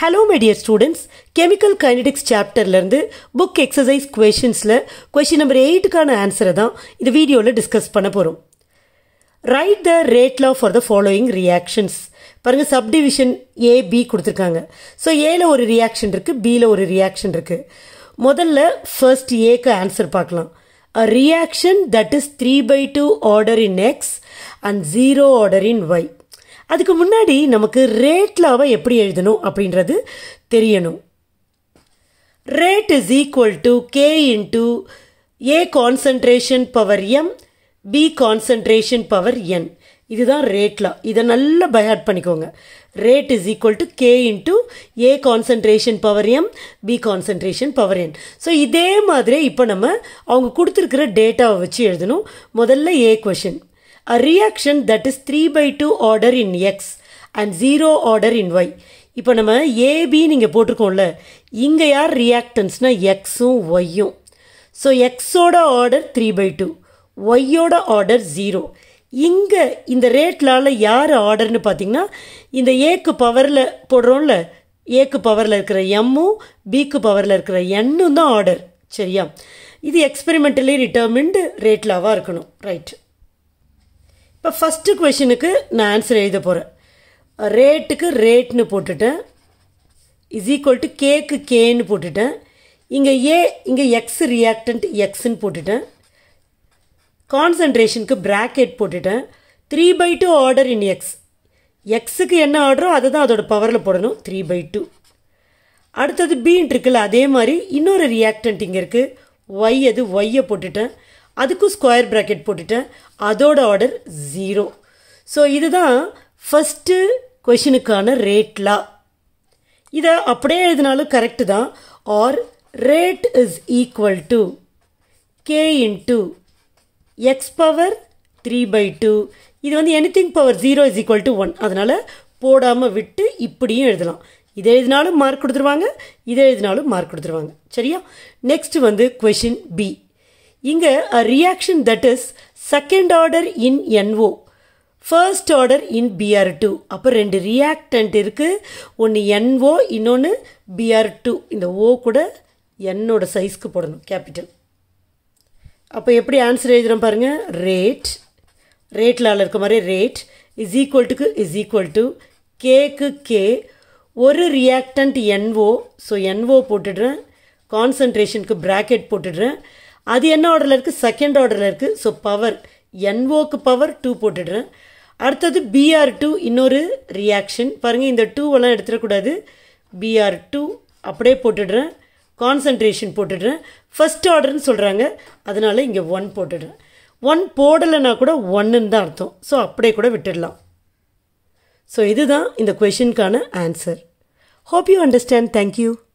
hello my dear students chemical kinetics சாப்டர்லேருந்து book exercise கொஷின்ஸில் question number எயிட்டுக்கான ஆன்சரை தான் இந்த வீடியோவில் டிஸ்கஸ் பண்ண போகிறோம் write the rate law for the following reactions பாருங்கள் சப்டிவிஷன் ஏ பி கொடுத்துருக்காங்க ஸோ ஏல ஒரு ரியாக்ஷன் இருக்குது பியில் ஒரு ரியாக்ஷன் இருக்குது முதல்ல ஃபர்ஸ்ட் ஏக்கு ஆன்சர் பார்க்கலாம் a reaction that is three by two order in X and zero order in Y அதுக்கு முன்னாடி நமக்கு ரேட் லாவை எப்படி எழுதணும் அப்படின்றது தெரியணும் rate is equal to K into A concentration power M B concentration power N இதுதான் ரேட்லா இதை நல்லா பைஹார்ட் பண்ணிக்கோங்க rate is equal to K into A concentration power M B concentration power N so இதே மாதிரி இப்போ நம்ம அவங்க கொடுத்துருக்கிற டேட்டாவை வச்சு எழுதணும் முதல்ல A question a reaction that is 3 by 2 order in x and 0 order in y இப்போ நம்ம ஏபி நீங்கள் போட்டிருக்கோம்ல இங்கே யார் ரியாக்டன்ஸ்னா எக்ஸும் ஒய்யும் ஸோ எக்ஸோட ஆர்டர் த்ரீ பை டூ ஒய்யோட ஆர்டர் ஜீரோ இங்கே இந்த ரேட்லால் யார் ஆர்டர்னு பார்த்தீங்கன்னா இந்த ஏக்கு பவரில் போடுறோம்ல ஏக்கு பவரில் இருக்கிற எம்மும் பிக்கு பவரில் இருக்கிற எண்ணும் தான் ஆர்டர் சரியா இது எக்ஸ்பெரிமெண்டலி டிட்டர்மின்டு ரேட்லாவாக இருக்கணும் ரைட் இப்போ ஃபஸ்ட்டு கொஷினுக்கு நான் ஆன்சர் எழுத போகிறேன் ரேட்டுக்கு ரேட்னு போட்டுட்டேன் இஸ் ஈக்குவல் டு கேக்கு கேன்னு போட்டுட்டேன் இங்கே ஏ இங்கே எக்ஸ் ரியாக்டன்ட் எக்ஸ்ன்னு போட்டுட்டேன் கான்சன்ட்ரேஷனுக்கு ப்ராக்கெட் போட்டுட்டேன் three by two order in X எக்ஸுக்கு என்ன ஆர்டரோ அதை தான் அதோட பவரில் போடணும் த்ரீ பை டூ அடுத்தது பீன்ட்டு இருக்குல்ல அதே மாதிரி இன்னொரு ரியாக்டன்ட் இங்கே இருக்குது ஒய் அது ஒய்யை போட்டுட்டேன் அதுக்கும் ஸ்கொயர் ப்ராக்கெட் போட்டுட்டேன் அதோட ஆர்டர் ஜீரோ ஸோ இதுதான் ஃபஸ்ட்டு கொஷினுக்கான ரேட்லா இதை அப்படியே எழுதினாலும் கரெக்டு தான் or rate is equal to K into X power three by two இது வந்து anything power zero is equal to one அதனால் போடாமல் விட்டு இப்படியும் எழுதலாம் இதை எழுதினாலும் மார்க் கொடுத்துருவாங்க இதை எழுதினாலும் மார்க் கொடுத்துருவாங்க சரியா நெக்ஸ்ட் வந்து கொஷின் பி இங்கே a reaction that is second order in NO first order in BR two அப்போ ரெண்டு ரியாக்டன்ட் இருக்குது ஒன்று என்ஓ இன்னொன்று பிஆர் டூ இந்த ஓ கூட என்னோட சைஸ்க்கு போடணும் கேபிட்டல் அப்போ எப்படி ஆன்சர் எழுதுகிறோம் பாருங்கள் ரேட் ரேட்டில் இருக்க மாதிரி ரேட் இஸ் ஈக்குவல் டுக்கு இஸ் ஈக்குவல் டு கேக்கு கே ஒரு ரியாக்டன்ட் என்ஓ ஸோ என்ஓ போட்டுடுறேன் கான்சன்ட்ரேஷனுக்கு ப்ராக்கெட் போட்டுடுறேன் அது என்ன ஆர்டரில் இருக்குது செகண்ட் ஆர்டரில் இருக்குது ஸோ பவர் என்ஓக்கு பவர் டூ போட்டுடுறேன் அடுத்தது பிஆர் டூ இன்னொரு ரியாக்ஷன் பாருங்கள் இந்த டூவெல்லாம் எடுத்துடக்கூடாது பிஆர் டூ அப்படியே போட்டுடுறேன் கான்சன்ட்ரேஷன் போட்டுடுறேன் ஃபஸ்ட் ஆர்டர்னு சொல்கிறாங்க அதனால் இங்கே ஒன் போட்டுடுறேன் ஒன் போடலைன்னா கூட ஒன்றுன்னு தான் அர்த்தம் ஸோ அப்படியே கூட விட்டுடலாம் ஸோ இதுதான் இந்த கொஷினுக்கான answer hope you understand thank you